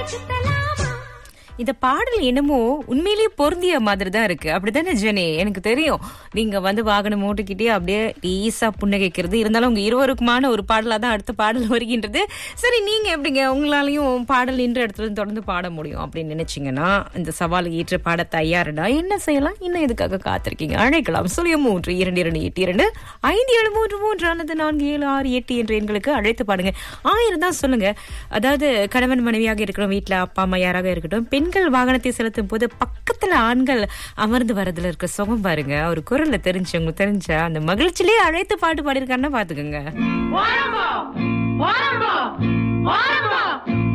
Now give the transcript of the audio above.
இந்த பாடல் என்னமோ உண்மையிலேயே பொருந்திய மாதிரி தான் இருக்கு அப்படித்தானே ஜெனி எனக்கு தெரியும் நீங்க வந்து வாகனம் ஓட்டிக்கிட்டே அப்படியே ஈஸா புன்னகைக்கிறது இருந்தாலும் உங்க இருவருக்குமான ஒரு பாடலா தான் அடுத்த பாடல் வருகின்றது சரி நீங்க எப்படிங்க உங்களாலையும் பாடல் நின்ற இடத்துல இருந்து தொடர்ந்து பாட முடியும் அப்படின்னு நினைச்சீங்கன்னா இந்த சவாலை ஏற்று பாட தயாரிடா என்ன செய்யலாம் இன்னும் எதுக்காக காத்திருக்கீங்க அழைக்கலாம் சுழியம் மூன்று இரண்டு இரண்டு எட்டு இரண்டு ஐந்து ஏழு மூன்று மூன்று அல்லது நான்கு ஏழு ஆறு எட்டு என்ற எண்களுக்கு அழைத்து பாடுங்க ஆயிரம் தான் சொல்லுங்க அதாவது கணவன் மனைவியாக இருக்கட்டும் வீட்டுல அப்பா அம்மா யாராக இருக்கட்டும் பெண்கள் வாகனத்தை செலுத்தும் போது பக்கத்துல ஆண்கள் அமர்ந்து வரதுல இருக்க சுகம் பாருங்க அவர் குரல்ல தெரிஞ்சவங்க தெரிஞ்ச அந்த மகிழ்ச்சியிலேயே அழைத்து பாட்டு பாடியிருக்காருன்னா பாத்துக்கோங்க ஓரம்போ ஓரம்போ ஓரம்போ